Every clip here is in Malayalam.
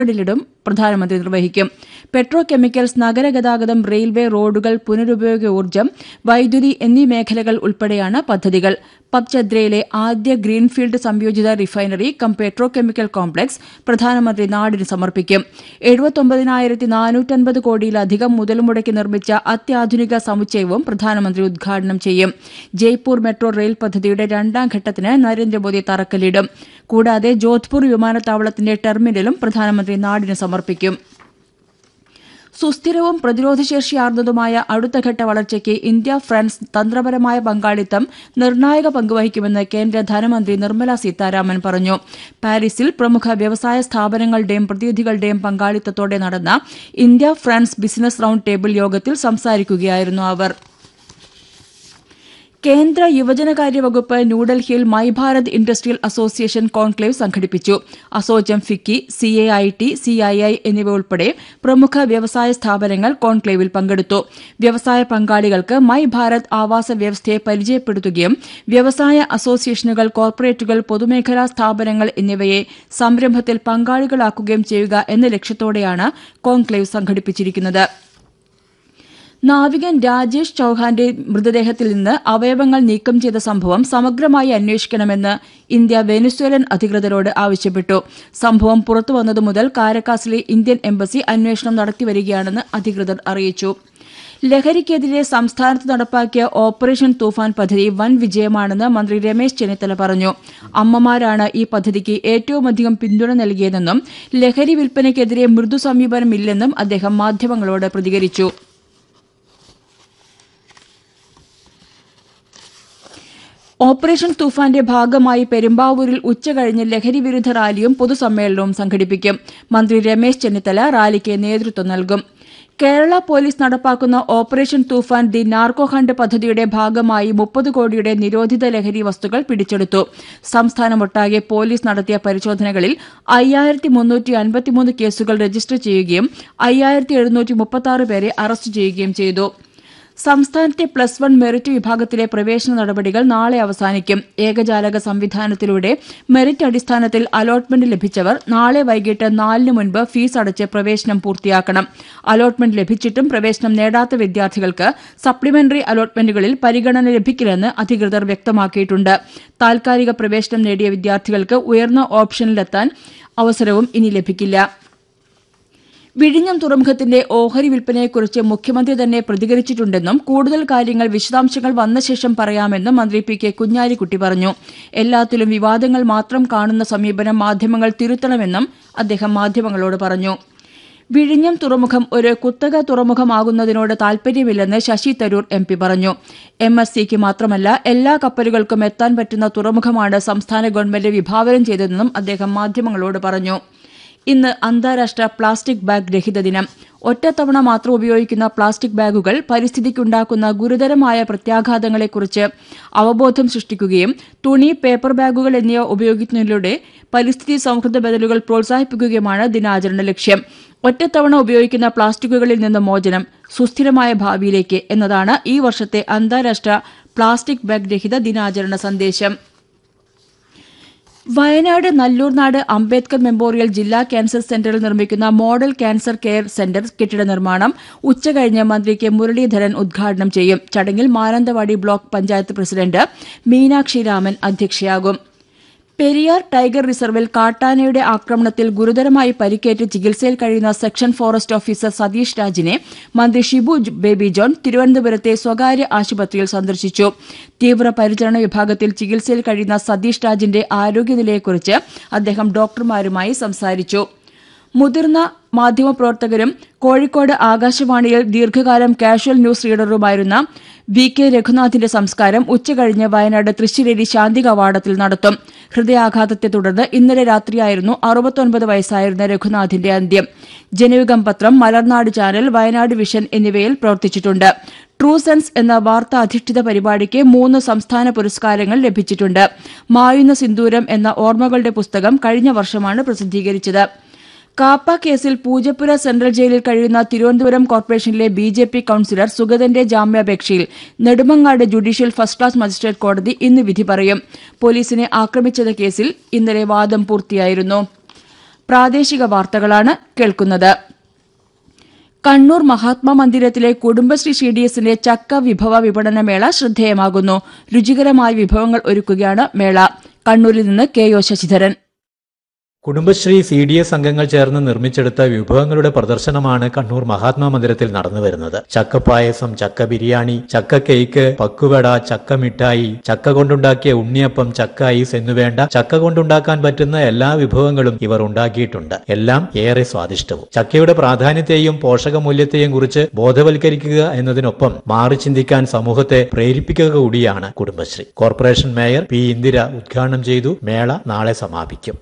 ിലിടും പ്രധാനമന്ത്രി നിർവഹിക്കും പെട്രോ കെമിക്കൽസ് നഗരഗതാഗതം റെയിൽവേ റോഡുകൾ പുനരുപയോഗ ഊർജ്ജം വൈദ്യുതി എന്നീ മേഖലകൾ ഉൾപ്പെടെയാണ് പദ്ധതികൾ പബ്ചദ്രയിലെ ആദ്യ ഗ്രീൻഫീൽഡ് സംയോജിത refinery cum petrochemical complex പ്രധാനമന്ത്രി നാടിന് സമർപ്പിക്കും എഴുപത്തൊമ്പതിനായിരത്തി നാനൂറ്റൻപത് കോടിയിലധികം മുതൽ മുടക്കി നിർമ്മിച്ച അത്യാധുനിക സമുച്ചയവും പ്രധാനമന്ത്രി ഉദ്ഘാടനം ചെയ്യും ജയ്പൂർ മെട്രോ റെയിൽ പദ്ധതിയുടെ രണ്ടാം ഘട്ടത്തിന് നരേന്ദ്രമോദി തറക്കല്ലിടും കൂടാതെ ജോധ്പൂർ വിമാനത്താവളത്തിന്റെ ടെർമിനലും പ്രധാനമന്ത്രി നാടിന് സമർപ്പിക്കും സുസ്ഥിരവും പ്രതിരോധശേഷിയാർന്നതുമായ അടുത്തഘട്ട വളർച്ചയ്ക്ക് ഇന്ത്യ ഫ്രാൻസ് തന്ത്രപരമായ പങ്കാളിത്തം നിർണായക പങ്കുവഹിക്കുമെന്ന് കേന്ദ്ര ധനമന്ത്രി നിർമ്മല സീതാരാമൻ പറഞ്ഞു പാരീസിൽ പ്രമുഖ വ്യവസായ സ്ഥാപനങ്ങളുടെയും പ്രതിനിധികളുടെയും പങ്കാളിത്തത്തോടെ നടന്ന India France business round table യോഗത്തിൽ സംസാരിക്കുകയായിരുന്നു അവർ കേന്ദ്ര യുവജനകാര്യ വകുപ്പ് ന്യൂഡൽഹിയിൽ my Bharat industrial association conclave സംഘടിപ്പിച്ചു ASSOCHAM FICCI C A I T C I I എന്നിവ ഉൾപ്പെടെ പ്രമുഖ വ്യവസായ സ്ഥാപനങ്ങൾ കോൺക്ലേവിൽ പങ്കെടുത്തു വ്യവസായ പങ്കാളികൾക്ക് മൈ ഭാരത് ആവാസ വ്യവസ്ഥയെ പരിചയപ്പെടുത്തുകയും വ്യവസായ അസോസിയേഷനുകൾ കോർപ്പറേറ്റുകൾ പൊതുമേഖലാ സ്ഥാപനങ്ങൾ എന്നിവയെ സംരംഭത്തിൽ പങ്കാളികളാക്കുകയും ചെയ്യുക എന്ന ലക്ഷ്യത്തോടെയാണ് കോൺക്ലേവ് സംഘടിപ്പിച്ചിരിക്കുന്നത് നാവികൻ രാജേഷ് ചൌഹാന്റെ മൃതദേഹത്തിൽ നിന്ന് അവയവങ്ങൾ നീക്കം ചെയ്ത സംഭവം സമഗ്രമായി അന്വേഷിക്കണമെന്ന് ഇന്ത്യ വെനിസ്വേലൻ അധികൃതരോട് ആവശ്യപ്പെട്ടു സംഭവം പുറത്തുവന്നതു മുതൽ കാരക്കാസിലെ ഇന്ത്യൻ എംബസി അന്വേഷണം നടത്തിവരികയാണെന്ന് അധികൃതർ അറിയിച്ചു ലഹരിക്കെതിരെ സംസ്ഥാനത്ത് നടപ്പാക്കിയ ഓപ്പറേഷൻ തൂഫാൻ പദ്ധതി വൻ വിജയമാണെന്ന് മന്ത്രി രമേശ് ചെന്നിത്തല പറഞ്ഞു അമ്മമാരാണ് ഈ പദ്ധതിക്ക് ഏറ്റവുമധികം പിന്തുണ നൽകിയതെന്നും ലഹരി വിൽപ്പനയ്ക്കെതിരെ മൃദു സമീപനമില്ലെന്നും അദ്ദേഹം മാധ്യമങ്ങളോട് പ്രതികരിച്ചു ഓപ്പറേഷൻ തൂഫാന്റെ ഭാഗമായി പെരുമ്പാവൂരിൽ ഉച്ചകഴിഞ്ഞ് ലഹരിവിരുദ്ധ റാലിയും പൊതുസമ്മേളനവും സംഘടിപ്പിക്കും മന്ത്രി രമേശ് ചെന്നിത്തല റാലിക്ക് നേതൃത്വം നൽകും കേരള പോലീസ് നടപ്പാക്കുന്ന operation Toofan the narco hunt പദ്ധതിയുടെ ഭാഗമായി മുപ്പത് കോടിയുടെ നിരോധിത ലഹരി വസ്തുക്കൾ പിടിച്ചെടുത്തു സംസ്ഥാനമൊട്ടാകെ പോലീസ് നടത്തിയ പരിശോധനകളിൽ അയ്യായിരത്തി മുന്നൂറ്റി അൻപത്തിമൂന്ന് കേസുകൾ രജിസ്റ്റർ ചെയ്യുകയും അയ്യായിരത്തി എഴുന്നൂറ്റി മുപ്പത്തി പേരെ അറസ്റ്റ് ചെയ്യുകയും ചെയ്തു സംസ്ഥാനത്തെ പ്ലസ് വൺ മെറിറ്റ് വിഭാഗത്തിലെ പ്രവേശന നടപടികൾ നാളെ അവസാനിക്കും ഏകജാലക സംവിധാനത്തിലൂടെ മെറിറ്റ് അടിസ്ഥാനത്തിൽ അലോട്ട്മെന്റ് ലഭിച്ചവർ നാളെ വൈകിട്ട് നാലിന് മുൻപ് ഫീസ് അടച്ച് പ്രവേശനം പൂർത്തിയാക്കണം അലോട്ട്മെന്റ് ലഭിച്ചിട്ടും പ്രവേശനം നേടാത്ത വിദ്യാർത്ഥികൾക്ക് സപ്ലിമെന്ററി അലോട്ട്മെന്റുകളിൽ പരിഗണന ലഭിക്കില്ലെന്ന് അധികൃതർ വ്യക്തമാക്കിയിട്ടുണ്ട് താൽക്കാലിക പ്രവേശനം നേടിയ വിദ്യാർത്ഥികൾക്ക് ഉയർന്ന ഓപ്ഷനിലെത്താൻ അവസരവും ഇനി ലഭിക്കില്ല വിഴിഞ്ഞം തുറമുഖത്തിന്റെ ഓഹരി വിൽപ്പനയെക്കുറിച്ച് മുഖ്യമന്ത്രി തന്നെ പ്രതികരിച്ചിട്ടുണ്ടെന്നും കൂടുതൽ കാര്യങ്ങൾ വിശദാംശങ്ങൾ വന്ന ശേഷം പറയാമെന്നും മന്ത്രി പി കെ കുഞ്ഞാലിക്കുട്ടി പറഞ്ഞു എല്ലാത്തിലും വിവാദങ്ങൾ മാത്രം കാണുന്ന സമീപനം മാധ്യമങ്ങൾ തിരുത്തണമെന്നും അദ്ദേഹം മാധ്യമങ്ങളോട് പറഞ്ഞു വിഴിഞ്ഞം തുറമുഖം ഒരു കുത്തക തുറമുഖമാകുന്നതിനോട് താൽപര്യമില്ലെന്ന് ശശി തരൂർ എം പി പറഞ്ഞു എം എസ് സിക്ക് മാത്രമല്ല എല്ലാ കപ്പലുകൾക്കും എത്താൻ പറ്റുന്ന തുറമുഖമാണ് സംസ്ഥാന ഗവൺമെന്റ് വിഭാവനം ചെയ്തതെന്നും അദ്ദേഹം മാധ്യമങ്ങളോട് പറഞ്ഞു ഇന്ന് അന്താരാഷ്ട്ര പ്ലാസ്റ്റിക് ബാഗ് രഹിത ദിനം ഒറ്റത്തവണ മാത്രം ഉപയോഗിക്കുന്ന പ്ലാസ്റ്റിക് ബാഗുകൾ പരിസ്ഥിതിക്കുണ്ടാക്കുന്ന ഗുരുതരമായ പ്രത്യാഘാതങ്ങളെക്കുറിച്ച് അവബോധം സൃഷ്ടിക്കുകയും തുണി പേപ്പർ ബാഗുകൾ എന്നിവ ഉപയോഗിക്കുന്നതിലൂടെ പരിസ്ഥിതി സൗഹൃദ ബദലുകൾ പ്രോത്സാഹിപ്പിക്കുകയുമാണ് ദിനാചരണ ലക്ഷ്യം ഒറ്റത്തവണ ഉപയോഗിക്കുന്ന പ്ലാസ്റ്റിക്കുകളിൽ നിന്ന് മോചനം സുസ്ഥിരമായ ഭാവിയിലേക്ക് എന്നതാണ് ഈ വർഷത്തെ അന്താരാഷ്ട്ര പ്ലാസ്റ്റിക് ബാഗ് രഹിത ദിനാചരണ സന്ദേശം വയനാട് നല്ലൂർനാട് അംബേദ്കർ മെമ്മോറിയൽ ജില്ലാ ക്യാൻസർ സെന്ററിൽ നിർമ്മിക്കുന്ന മോഡൽ ക്യാൻസർ കെയർ സെന്റർ കെട്ടിട നിർമ്മാണം ഉച്ചകഴിഞ്ഞ് മന്ത്രി കെ മുരളീധരൻ ഉദ്ഘാടനം ചെയ്യും ചടങ്ങിൽ മാനന്തവാടി ബ്ലോക്ക് പഞ്ചായത്ത് പ്രസിഡന്റ് മീനാക്ഷി രാമൻ അധ്യക്ഷയാകും പെരിയാർ ടൈഗർ റിസർവിൽ കാട്ടാനയുടെ ആക്രമണത്തിൽ ഗുരുതരമായി പരിക്കേറ്റ് ചികിത്സയിൽ കഴിയുന്ന സെക്ഷൻ ഫോറസ്റ്റ് ഓഫീസർ സതീഷ് രാജിനെ മന്ത്രി ഷിബു ബേബി ജോൺ തിരുവനന്തപുരത്തെ സ്വകാര്യ ആശുപത്രിയിൽ സന്ദർശിച്ചു തീവ്രപരിചരണ വിഭാഗത്തിൽ ചികിത്സയിൽ കഴിയുന്ന സതീഷ് രാജിന്റെ ആരോഗ്യനിലയെക്കുറിച്ച് അദ്ദേഹം ഡോക്ടർമാരുമായി സംസാരിച്ചു മുതിർന്ന മാധ്യമപ്രവർത്തകരും കോഴിക്കോട് ആകാശവാണിയിൽ ദീർഘകാലം കാഷ്വൽ ന്യൂസ് റീഡറുമായിരുന്ന വി കെ രഘുനാഥിന്റെ സംസ്കാരം ഉച്ചകഴിഞ്ഞ് വയനാട് തൃശ്ശിലേരി ശാന്തി കവാടത്തിൽ നടത്തും ഹൃദയാഘാതത്തെ തുടർന്ന് ഇന്നലെ രാത്രിയായിരുന്നു അറുപത്തൊൻപത് വയസ്സായിരുന്ന രഘുനാഥിന്റെ അന്ത്യം ജനയുഗം പത്രം മലർനാട് ചാനൽ വയനാട് വിഷൻ എന്നിവയിൽ പ്രവർത്തിച്ചിട്ടുണ്ട് ട്രൂ സെൻസ് എന്ന വാർത്താ അധിഷ്ഠിത പരിപാടിക്ക് മൂന്ന് സംസ്ഥാന പുരസ്കാരങ്ങൾ ലഭിച്ചിട്ടുണ്ട് മായുന്ന സിന്ദൂരം എന്ന ഓർമ്മകളുടെ പുസ്തകം കഴിഞ്ഞ വർഷമാണ് പ്രസിദ്ധീകരിച്ചത് കാപ്പ കേസിൽ പൂജപ്പുര സെൻട്രൽ ജയിലിൽ കഴിയുന്ന തിരുവനന്തപുരം കോർപ്പറേഷനിലെ ബി ജെ പി കൌൺസിലർ സുഗതന്റെ ജാമ്യാപേക്ഷയിൽ Nedumangad judicial first class magistrate കോടതി ഇന്ന് വിധി പറയും പോലീസിനെ ആക്രമിച്ചത് കേസിൽ ഇന്നലെ വാദം പൂർത്തിയായിരുന്നു പ്രാദേശിക വാർത്തകളാണ് കേൾക്കുന്നത് കണ്ണൂർ മഹാത്മാ മന്ദിരത്തിലെ കുടുംബശ്രീ സി ഡി എസിന്റെ ചക്ക വിഭവ വിപണന മേള ശ്രദ്ധേയമാകുന്നു രുചികരമായ വിഭവങ്ങൾ ഒരുക്കുകയാണ് മേള കണ്ണൂരിൽ നിന്ന് K O Sasidharan Kudumbashree C D S അംഗങ്ങൾ ചേർന്ന് നിർമ്മിച്ചെടുത്ത വിഭവങ്ങളുടെ പ്രദർശനമാണ് കണ്ണൂർ മഹാത്മാ മന്ദിരത്തിൽ നടന്നു വരുന്നത് ചക്കപ്പായസം ചക്ക ബിരിയാണി ചക്ക കേക്ക് പക്കുവട ചക്ക മിഠായി ചക്ക കൊണ്ടുണ്ടാക്കിയ ഉണ്ണിയപ്പം ചക്ക ഐസ് എന്നുവേണ്ട ചക്ക കൊണ്ടുണ്ടാക്കാൻ പറ്റുന്ന എല്ലാ വിഭവങ്ങളും ഇവർ ഉണ്ടാക്കിയിട്ടുണ്ട് എല്ലാം ഏറെ സ്വാദിഷ്ടവും ചക്കയുടെ പ്രാധാന്യത്തെയും പോഷകമൂല്യത്തെയും കുറിച്ച് ബോധവൽക്കരിക്കുക എന്നതിനൊപ്പം മാറി ചിന്തിക്കാൻ സമൂഹത്തെ പ്രേരിപ്പിക്കുക കൂടിയാണ് Kudumbashree corporation mayor P Indira ഉദ്ഘാടനം ചെയ്തു മേള നാളെ സമാപിക്കും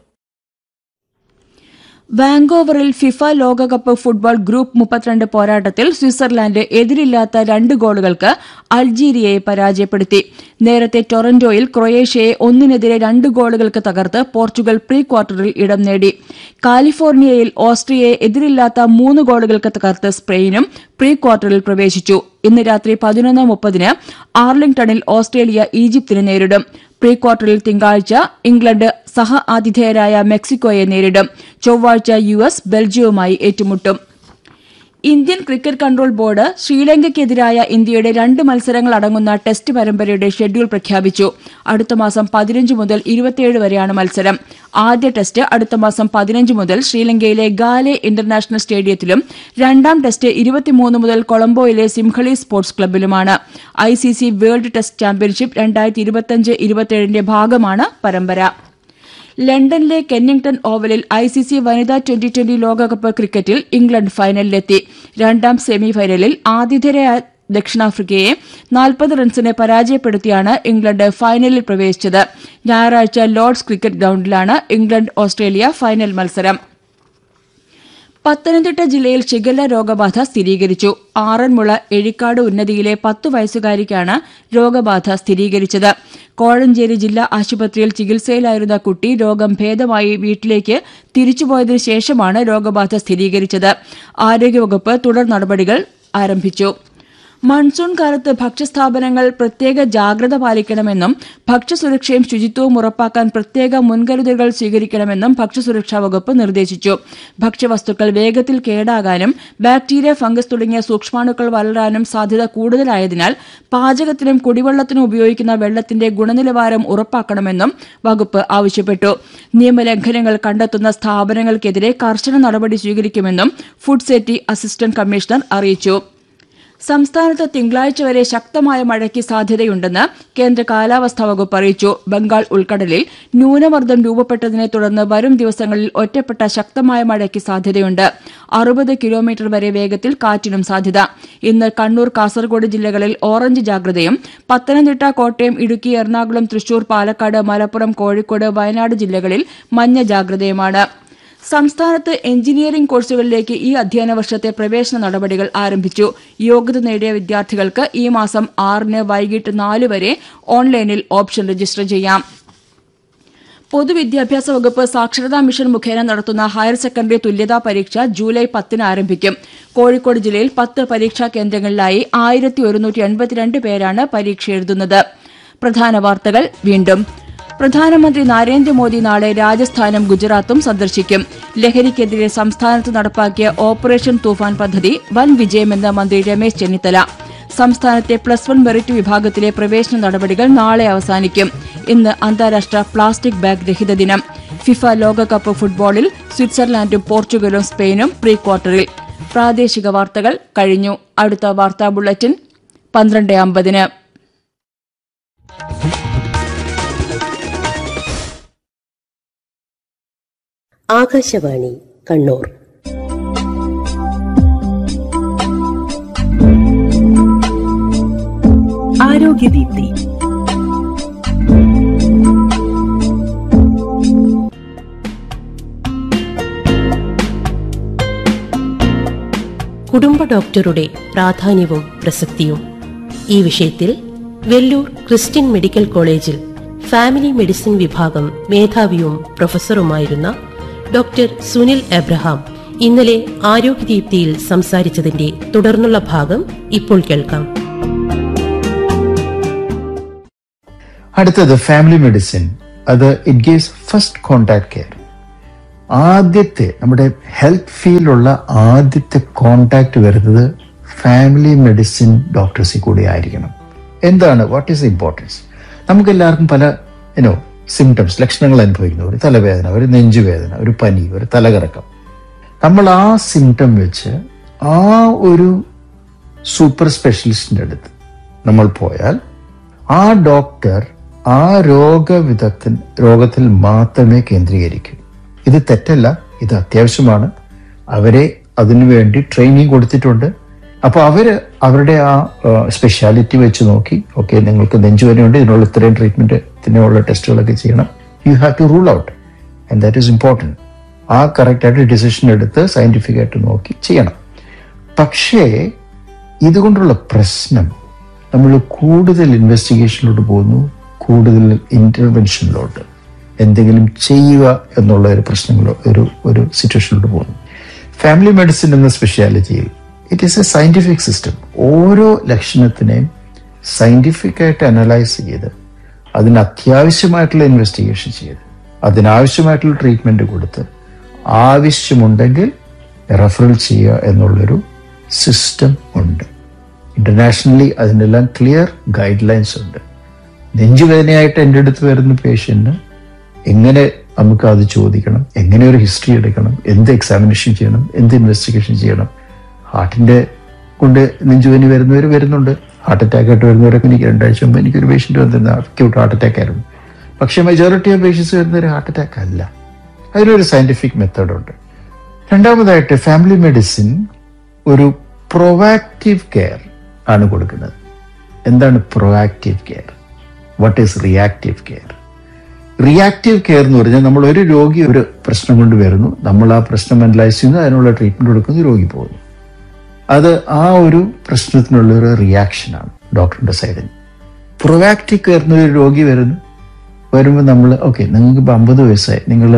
വാങ്കോവറിൽ ഫിഫ ലോകകപ്പ് ഫുട്ബോൾ ഗ്രൂപ്പ് മുപ്പത്തിരണ്ട് പോരാട്ടത്തിൽ സ്വിറ്റ്സർലാൻഡ് എതിരില്ലാത്ത രണ്ട് ഗോളുകൾക്ക് അൾജീരിയയെ പരാജയപ്പെടുത്തി നേരത്തെ ടൊറന്റോയിൽ ക്രൊയേഷ്യയെ ഒന്നിനെതിരെ രണ്ട് ഗോളുകൾക്ക് തകർത്ത് പോർച്ചുഗൽ പ്രീ ക്വാർട്ടറിൽ ഇടം നേടി കാലിഫോർണിയയിൽ ഓസ്ട്രിയയെ എതിരില്ലാത്ത മൂന്ന് ഗോളുകൾക്ക് തകർത്ത് സ്പെയിനും പ്രീ ക്വാർട്ടറിൽ പ്രവേശിച്ചു ഇന്ന് രാത്രി പതിനൊന്ന് മുപ്പതിന് ആർലിംഗ്ടണിൽ ഓസ്ട്രേലിയ ഈജിപ്തിനെ നേരിടും പ്രീ ക്വാർട്ടറിൽ തിങ്കളാഴ്ച ഇംഗ്ലണ്ട് സഹ ആതിഥേയരായ മെക്സിക്കോയെ നേരിടും ചൊവ്വാഴ്ച യു എസ് ബെൽജിയവുമായി ഏറ്റുമുട്ടും ഇന്ത്യൻ ക്രിക്കറ്റ് കൺട്രോൾ ബോർഡ് ശ്രീലങ്കയ്ക്കെതിരായ ഇന്ത്യയുടെ രണ്ട് മത്സരങ്ങൾ അടങ്ങുന്ന ടെസ്റ്റ് പരമ്പരയുടെ ഷെഡ്യൂൾ പ്രഖ്യാപിച്ചു അടുത്ത മാസം പതിനഞ്ച് മുതൽ ഇരുപത്തിയേഴ് വരെയാണ് മത്സരം ആദ്യ ടെസ്റ്റ് അടുത്ത മാസം പതിനഞ്ച് മുതൽ ശ്രീലങ്കയിലെ ഗാലെ ഇന്റർനാഷണൽ സ്റ്റേഡിയത്തിലും രണ്ടാം ടെസ്റ്റ് ഇരുപത്തിമൂന്ന് മുതൽ കൊളംബോയിലെ സിംഹളി സ്പോർട്സ് ക്ലബിലുമാണ് I C C world test championship രണ്ടായിരത്തി ഇരുപത്തിയഞ്ച് ഇരുപത്തിയേഴിന്റെ ഭാഗമാണ് പരമ്പര ലണ്ടനിലെ കെന്നിംഗ്ടൺ ഓവലിൽ ഐ സി സി വനിതാ ട്വന്റി ട്വന്റി ലോകകപ്പ് ക്രിക്കറ്റിൽ ഇംഗ്ലണ്ട് ഫൈനലിലെത്തി രണ്ടാം സെമിഫൈനലിൽ ആതിഥേയരായ ദക്ഷിണാഫ്രിക്കയെ നാൽപ്പത് റൺസിന് പരാജയപ്പെടുത്തിയാണ് ഇംഗ്ലണ്ട് ഫൈനലിൽ പ്രവേശിച്ചത് ഞായറാഴ്ച ലോർഡ്സ് ക്രിക്കറ്റ് ഗ്രൌണ്ടിലാണ് ഇംഗ്ലണ്ട് ഓസ്ട്രേലിയ ഫൈനൽ മത്സരം പത്തനംതിട്ട ജില്ലയിൽ ഷിഗല്ല രോഗബാധ സ്ഥിരീകരിച്ചു ആറന്മുള എഴിക്കാട് ഉന്നതിയിലെ പത്തു വയസ്സുകാരിക്കാണ് രോഗബാധ സ്ഥിരീകരിച്ചത് കോഴഞ്ചേരി ജില്ലാ ആശുപത്രിയിൽ ചികിത്സയിലായിരുന്ന കുട്ടി രോഗം ഭേദമായി വീട്ടിലേക്ക് തിരിച്ചുപോയതിനു ശേഷമാണ് രോഗബാധ സ്ഥിരീകരിച്ചത് ആരോഗ്യവകുപ്പ് തുടർ നടപടികൾ ആരംഭിച്ചു മൺസൂൺ കാലത്ത് ഭക്ഷ്യസ്ഥാപനങ്ങൾ പ്രത്യേക ജാഗ്രത പാലിക്കണമെന്നും ഭക്ഷ്യസുരക്ഷയും ശുചിത്വവും ഉറപ്പാക്കാൻ പ്രത്യേക മുൻകരുതലുകൾ സ്വീകരിക്കണമെന്നും ഭക്ഷ്യസുരക്ഷാ വകുപ്പ് നിർദ്ദേശിച്ചു ഭക്ഷ്യവസ്തുക്കൾ വേഗത്തിൽ കേടാകാനും ബാക്ടീരിയ ഫംഗസ് തുടങ്ങിയ സൂക്ഷ്മാണുക്കൾ വളരാനും സാധ്യത കൂടുതലായതിനാൽ പാചകത്തിനും കുടിവെള്ളത്തിനും ഉപയോഗിക്കുന്ന വെള്ളത്തിന്റെ ഗുണനിലവാരം ഉറപ്പാക്കണമെന്നും വകുപ്പ് ആവശ്യപ്പെട്ടു നിയമലംഘനങ്ങൾ കണ്ടെത്തുന്ന സ്ഥാപനങ്ങൾക്കെതിരെ കർശന നടപടി സ്വീകരിക്കുമെന്നും ഫുഡ് സേഫ്റ്റി അസിസ്റ്റന്റ് കമ്മീഷണർ അറിയിച്ചു സംസ്ഥാനത്ത് തിങ്കളാഴ്ച വരെ ശക്തമായ മഴയ്ക്ക് സാധ്യതയുണ്ടെന്ന് കേന്ദ്ര കാലാവസ്ഥാ വകുപ്പ് അറിയിച്ചു ബംഗാൾ ഉൾക്കടലിൽ ന്യൂനമർദ്ദം രൂപപ്പെട്ടതിനെ തുടർന്ന് വരും ദിവസങ്ങളിൽ ഒറ്റപ്പെട്ട ശക്തമായ മഴയ്ക്ക് സാധ്യതയുണ്ട് അറുപത് കിലോമീറ്റർ വരെ വേഗത്തിൽ കാറ്റിനും സാധ്യത ഇന്ന് കണ്ണൂർ കാസർഗോഡ് ജില്ലകളിൽ ഓറഞ്ച് ജാഗ്രതയും പത്തനംതിട്ട കോട്ടയം ഇടുക്കി എറണാകുളം തൃശൂർ പാലക്കാട് മലപ്പുറം കോഴിക്കോട് വയനാട് ജില്ലകളിൽ മഞ്ഞ ജാഗ്രതയുമാണ് സംസ്ഥാനത്ത് എഞ്ചിനീയറിംഗ് കോഴ്സുകളിലേക്ക് ഈ അധ്യയന വർഷത്തെ പ്രവേശന നടപടികൾ ആരംഭിച്ചു യോഗ്യത നേടിയ വിദ്യാർത്ഥികൾക്ക് ഈ മാസം ആറിന് വൈകിട്ട് നാല് വരെ ഓൺലൈനിൽ ഓപ്ഷൻ രജിസ്റ്റർ ചെയ്യാം പൊതുവിദ്യാഭ്യാസ വകുപ്പ് സാക്ഷരതാ മിഷൻ മുഖേന നടത്തുന്ന ഹയർ സെക്കൻഡറി തുല്യതാ പരീക്ഷ ജൂലൈ പത്തിന് ആരംഭിക്കും കോഴിക്കോട് ജില്ലയിൽ പത്ത് പരീക്ഷാ കേന്ദ്രങ്ങളിലായി ആയിരത്തി ഒരുന്നൂറ്റി എൺപത്തിരണ്ട് പേരാണ് പരീക്ഷ എഴുതുന്നത് പ്രധാന വാർത്തകൾ വീണ്ടും പ്രധാനമന്ത്രി നരേന്ദ്രമോദി നാളെ രാജസ്ഥാനും ഗുജറാത്തും സന്ദർശിക്കും ലഹരിക്കെതിരെ സംസ്ഥാനത്ത് നടപ്പാക്കിയ ഓപ്പറേഷൻ തൂഫാൻ പദ്ധതി വൻ വിജയമെന്ന് മന്ത്രി രമേശ് ചെന്നിത്തല സംസ്ഥാനത്തെ പ്ലസ് വൺ മെറിറ്റ് വിഭാഗത്തിലെ പ്രവേശന നടപടികൾ നാളെ അവസാനിക്കും ഇന്ന് അന്താരാഷ്ട്ര പ്ലാസ്റ്റിക് ബാഗ് രഹിത ദിനം ഫിഫ ലോകകപ്പ് ഫുട്ബോളിൽ സ്വിറ്റ്സർലാൻഡും പോർച്ചുഗലും സ്പെയിനും പ്രീ ക്വാർട്ടറിൽ പ്രാദേശിക വാർത്തകൾ കഴിഞ്ഞു അടുത്ത വാർത്താ ബുള്ളറ്റിൻ പന്ത്രണ്ട് അമ്പതിന് ആകാശവാണി കണ്ണൂർ ആരോഗ്യദീപ്തി കുടുംബ ഡോക്ടറുടെ പ്രാധാന്യവും പ്രസക്തിയും ഈ വിഷയത്തിൽ വെല്ലൂർ ക്രിസ്ത്യൻ മെഡിക്കൽ കോളേജിൽ ഫാമിലി മെഡിസിൻ വിഭാഗം മേധാവിയും പ്രൊഫസറുമായിരുന്ന ഡോക്ടർ സുനിൽ എബ്രഹാം ഇന്നലെ ആരോഗ്യദീപ്തിയിൽ സംസാരിച്ചതിന്റെ തുടർന്നുള്ള ഭാഗം ഇപ്പോൾ കേൾക്കാം അടുത്തത് ഫാമിലി മെഡിസിൻ അത് it gives first contact care ആദ്യത്തെ നമ്മുടെ ഹെൽത്ത് ഫീൽഡുള്ള ആദ്യത്തെ കോണ്ടാക്ട് വരുന്നത് ഫാമിലി മെഡിസിൻ ഡോക്ടേഴ്സിൽ കൂടി ആയിരിക്കണം എന്താണ് വാട്ട് ഈസ് ഇമ്പോർട്ടൻസ് നമുക്ക് എല്ലാവർക്കും പല യുനോ സിംറ്റംസ് ലക്ഷണങ്ങൾ അനുഭവിക്കുന്നു ഒരു തലവേദന ഒരു നെഞ്ചുവേദന ഒരു പനി ഒരു തലകറക്കം നമ്മൾ ആ സിംറ്റം വെച്ച് ആ ഒരു സൂപ്പർ സ്പെഷ്യലിസ്റ്റിന്റെ അടുത്ത് നമ്മൾ പോയാൽ ആ ഡോക്ടർ ആ രോഗവിദഗ്ധൻ രോഗത്തിൽ മാത്രമേ കേന്ദ്രീകരിക്കൂ ഇത് തെറ്റല്ല ഇത് അത്യാവശ്യമാണ് അവരെ അതിനുവേണ്ടി ട്രെയിനിങ് കൊടുത്തിട്ടുണ്ട് അപ്പോൾ അവര് അവരുടെ ആ സ്പെഷ്യാലിറ്റി വെച്ച് നോക്കി ഓക്കെ നിങ്ങൾക്ക് നെഞ്ചുവേദനയുണ്ട് ഇതിനുള്ള ഇത്രയും ട്രീറ്റ്മെന്റ് ഇതിനുള്ള ടെസ്റ്റുകളൊക്കെ ചെയ്യണം you have to rule out and that is important ആ കറക്റ്റായിട്ട് ഡിസിഷൻ എടുത്ത് സയന്റിഫിക് ആയിട്ട് നോക്കി ചെയ്യണം പക്ഷേ ഇതുകൊണ്ടുള്ള പ്രശ്നം നമ്മൾ കൂടുതൽ ഇൻവെസ്റ്റിഗേഷനിലോട്ട് പോകുന്നു കൂടുതൽ ഇന്റർവെൻഷനിലോട്ട് എന്തെങ്കിലും ചെയ്യുക എന്നുള്ള ഒരു പ്രശ്നങ്ങളോ ഒരു ഒരു സിറ്റുവേഷനിലോട്ട് പോകുന്നു ഫാമിലി മെഡിസിൻ എന്ന സ്പെഷ്യാലിറ്റിയിൽ it is a scientific system ഓരോ ലക്ഷണത്തിനെയും സയന്റിഫിക് ആയിട്ട് അനലൈസ് ചെയ്ത് അതിന് അത്യാവശ്യമായിട്ടുള്ള ഇൻവെസ്റ്റിഗേഷൻ ചെയ്ത് അതിനാവശ്യമായിട്ടുള്ള ട്രീറ്റ്മെന്റ് കൊടുത്ത് ആവശ്യമുണ്ടെങ്കിൽ റെഫറൽ ചെയ്യുക എന്നുള്ളൊരു സിസ്റ്റം ഉണ്ട് ഇന്റർനാഷണലി അതിനെല്ലാം ക്ലിയർ ഗൈഡ് ലൈൻസ് ഉണ്ട് നെഞ്ചുവേദനയായിട്ട് എൻ്റെ അടുത്ത് വരുന്ന പേഷ്യന്റിന് എങ്ങനെ നമുക്ക് അത് ചോദിക്കണം എങ്ങനെ ഒരു ഹിസ്റ്ററി എടുക്കണം എന്ത് എക്സാമിനേഷൻ ചെയ്യണം എന്ത് ഇൻവെസ്റ്റിഗേഷൻ ചെയ്യണം ഹാർട്ടിന്റെ കൊണ്ട് നെഞ്ചുവേദന വരുന്നവർ വരുന്നുണ്ട് ഹാർട്ട് അറ്റാക്ക് ആയിട്ട് വരുന്നവരൊക്കെ എനിക്ക് രണ്ടാഴ്ച മുമ്പ് എനിക്കൊരു പേഷ്യന്റ് വന്നിരുന്ന അക്യൂട്ട് ഹാർട്ട് അറ്റാക്ക് ആയിരുന്നു പക്ഷേ മെജോറിറ്റി ഓഫ് പേഷ്യൻസ് വരുന്ന ഒരു ഹാർട്ട് അറ്റാക്ക് അല്ല അതിനൊരു സയന്റിഫിക് മെത്തേഡ് ഉണ്ട് രണ്ടാമതായിട്ട് ഫാമിലി മെഡിസിൻ ഒരു പ്രൊവാക്റ്റീവ് കെയർ ആണ് കൊടുക്കുന്നത് എന്താണ് proactive care what is reactive care reactive care എന്ന് പറഞ്ഞാൽ നമ്മൾ ഒരു രോഗി ഒരു പ്രശ്നം കൊണ്ട് വരുന്നു നമ്മൾ ആ പ്രശ്നം അനലൈസ് ചെയ്യുന്നു അതിനുള്ള ട്രീറ്റ്മെന്റ് കൊടുക്കുന്നു രോഗി പോകുന്നു അത് ആ ഒരു പ്രശ്നത്തിനുള്ള ഒരു റിയാക്ഷനാണ് ഡോക്ടറിന്റെ സൈഡിൽ പ്രൊവാക്റ്റീവ് കെയർ എന്നൊരു രോഗി വരുന്നു വരുമ്പോൾ നമ്മൾ ഓക്കെ നിങ്ങൾക്ക് ഇപ്പം അമ്പത് വയസ്സായി നിങ്ങൾ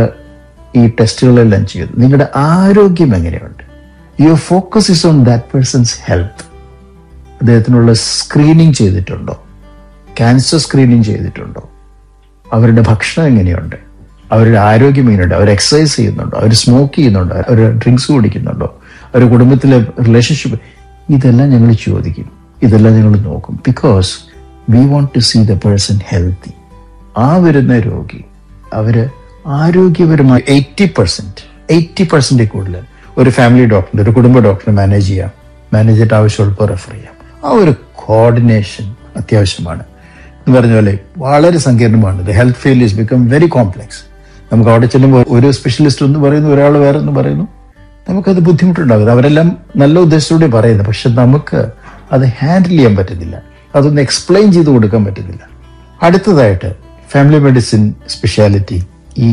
ഈ ടെസ്റ്റുകളെല്ലാം ചെയ്തു നിങ്ങളുടെ ആരോഗ്യം എങ്ങനെയുണ്ട് your focus is on that person's health അദ്ദേഹത്തിനുള്ള സ്ക്രീനിങ് ചെയ്തിട്ടുണ്ടോ ക്യാൻസർ സ്ക്രീനിങ് ചെയ്തിട്ടുണ്ടോ അവരുടെ ഭക്ഷണം എങ്ങനെയുണ്ട് അവരുടെ ആരോഗ്യം എങ്ങനെയുണ്ട് അവർ എക്സസൈസ് ചെയ്യുന്നുണ്ടോ അവർ സ്മോക്ക് ചെയ്യുന്നുണ്ടോ അവർ ഡ്രിങ്ക്സ് കുടിക്കുന്നുണ്ടോ അവർ കുടുംബത്തിലെ റിലേഷൻഷിപ്പ് ഇതെല്ലാം ഞങ്ങൾ ചോദിക്കും ഇതെല്ലാം ഞങ്ങൾ നോക്കും because we want to see the person healthy ആ വരുന്ന രോഗി അവര് ആരോഗ്യപരമായി എയ്റ്റി പെർസെന്റ് എയ്റ്റി പെർസെന്റ് കൂടുതൽ ഒരു ഫാമിലി ഡോക്ടറിന്റെ ഒരു കുടുംബ ഡോക്ടറെ മാനേജ് ചെയ്യാം മാനേജ് ചെയ്തിട്ട് ആവശ്യമുള്ളപ്പോൾ റെഫർ ചെയ്യാം ആ ഒരു കോർഡിനേഷൻ അത്യാവശ്യമാണ് എന്ന് പറഞ്ഞ പോലെ വളരെ സങ്കീർണമാണ് the health field is become very complex നമുക്ക് അവിടെ ചെല്ലുമ്പോൾ ഒരു സ്പെഷ്യലിസ്റ്റ് ഒന്ന് പറയുന്നു ഒരാൾ വേറെ ഒന്ന് പറയുന്നു നമുക്കത് ബുദ്ധിമുട്ടുണ്ടാകും അവരെല്ലാം നല്ല ഉദ്ദേശത്തോടെ പറയുന്നത് പക്ഷെ നമുക്ക് അത് ഹാൻഡിൽ ചെയ്യാൻ പറ്റുന്നില്ല അതൊന്ന് എക്സ്പ്ലെയിൻ ചെയ്ത് കൊടുക്കാൻ പറ്റുന്നില്ല അടുത്തതായിട്ട് ഫാമിലി മെഡിസിൻ സ്പെഷ്യാലിറ്റി ഈ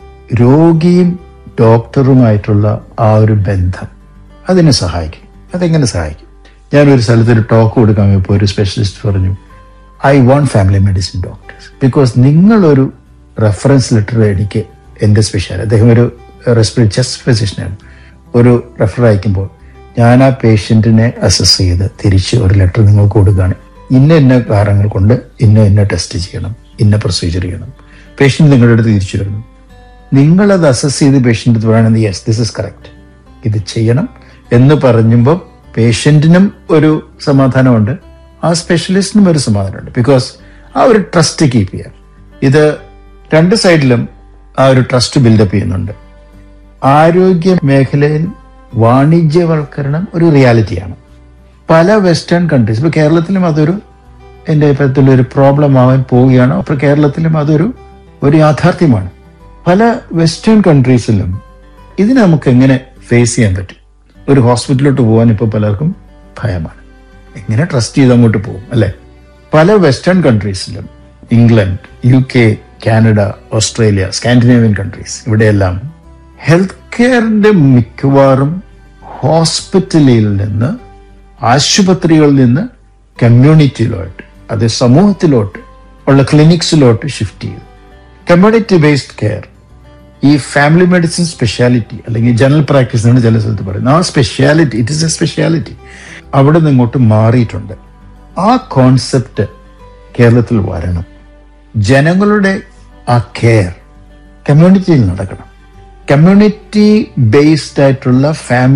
രോഗിയും ഡോക്ടറുമായിട്ടുള്ള ആ ഒരു ബന്ധം അതിനെ സഹായിക്കും അതെങ്ങനെ സഹായിക്കും ഞാനൊരു സ്ഥലത്ത് ഒരു ടോക്ക് കൊടുക്കാൻ ഇപ്പോൾ ഒരു സ്പെഷ്യലിസ്റ്റ് പറഞ്ഞു I want family medicine doctors because നിങ്ങളൊരു റെഫറൻസ് ലെറ്റർ എനിക്ക് എൻ്റെ സ്പെഷ്യൽ അദ്ദേഹം ഒരു റെസ്പിറേറ്ററി ചെസ്റ്റ് ഫിസിഷ്യനാണ് ഒരു റെഫർ അയക്കുമ്പോൾ ഞാൻ ആ പേഷ്യൻറ്റിനെ അസസ് ചെയ്ത് തിരിച്ച് ഒരു ലെറ്റർ നിങ്ങൾക്ക് കൊടുക്കുകയാണ് ഇന്ന ഇന്ന കാരണങ്ങൾ കൊണ്ട് ഇന്ന ഇന്ന ടെസ്റ്റ് ചെയ്യണം ഇന്ന പ്രൊസീജിയർ ചെയ്യണം പേഷ്യൻ്റ് നിങ്ങളുടെ അടുത്ത് തിരിച്ചു വരുന്നു നിങ്ങളത് അസസ് ചെയ്ത് പേഷ്യൻ്റ് പറയുന്നത് യെസ് ദിസ് ഇസ് കറക്റ്റ് ഇത് ചെയ്യണം എന്ന് പറയുമ്പോൾ പേഷ്യന്റിനും ഒരു സമാധാനമുണ്ട് ആ സ്പെഷ്യലിസ്റ്റിനും ഒരു സമാധാനമുണ്ട് ബിക്കോസ് ആ ഒരു ട്രസ്റ്റ് കീപ്പ് ചെയ്യാം ഇത് രണ്ട് സൈഡിലും ആ ഒരു ട്രസ്റ്റ് ബിൽഡപ്പ് ചെയ്യുന്നുണ്ട് ആരോഗ്യ മേഖലയിൽ വാണിജ്യവൽക്കരണം ഒരു റിയാലിറ്റിയാണ് പല വെസ്റ്റേൺ കൺട്രീസ് ഇപ്പൊ കേരളത്തിലും അതൊരു എൻ്റെ അഭിപ്രായത്തിൽ ഒരു പ്രോബ്ലം ആവാൻ പോവുകയാണ് അപ്പോൾ കേരളത്തിലും അതൊരു ഒരു യാഥാർത്ഥ്യമാണ് പല വെസ്റ്റേൺ കൺട്രീസിലും ഇതിനെ നമുക്ക് എങ്ങനെ ഫേസ് ചെയ്യാൻ പറ്റും ഒരു ഹോസ്പിറ്റലിലോട്ട് പോകാൻ ഇപ്പോൾ പലർക്കും ഭയമാണ് എങ്ങനെ ട്രസ്റ്റ് ചെയ്ത് അങ്ങോട്ട് പോകും അല്ലെ പല വെസ്റ്റേൺ കൺട്രീസിലും England U K Canada Australia Scandinavian countries ഇവിടെയെല്ലാം ഹെൽത്ത് കെയറിന്റെ മിക്കവാറും ഹോസ്പിറ്റലിൽ നിന്ന് ആശുപത്രികളിൽ നിന്ന് കമ്മ്യൂണിറ്റിയിലോട്ട് അത് സമൂഹത്തിലോട്ട് ഉള്ള ക്ലിനിക്സിലോട്ട് ഷിഫ്റ്റ് ചെയ്തു കമ്മ്യൂണിറ്റി ബേസ്ഡ് കെയർ ഈ ഫാമിലി മെഡിസിൻ സ്പെഷ്യാലിറ്റി അല്ലെങ്കിൽ ജനറൽ പ്രാക്ടീസ് എന്നാണ് ചില സ്ഥലത്ത് പറയുന്നത് ആ speciality it is a speciality അവിടെ നിന്ന് ഇങ്ങോട്ട് മാറിയിട്ടുണ്ട് ആ കോൺസെപ്റ്റ് കേരളത്തിൽ വരണം ജനങ്ങളുടെ ആ കെയർ കമ്മ്യൂണിറ്റിയിൽ നടക്കണം കമ്മ്യൂണിറ്റി ബേസ്ഡ് ആയിട്ടുള്ള ഫാമിലി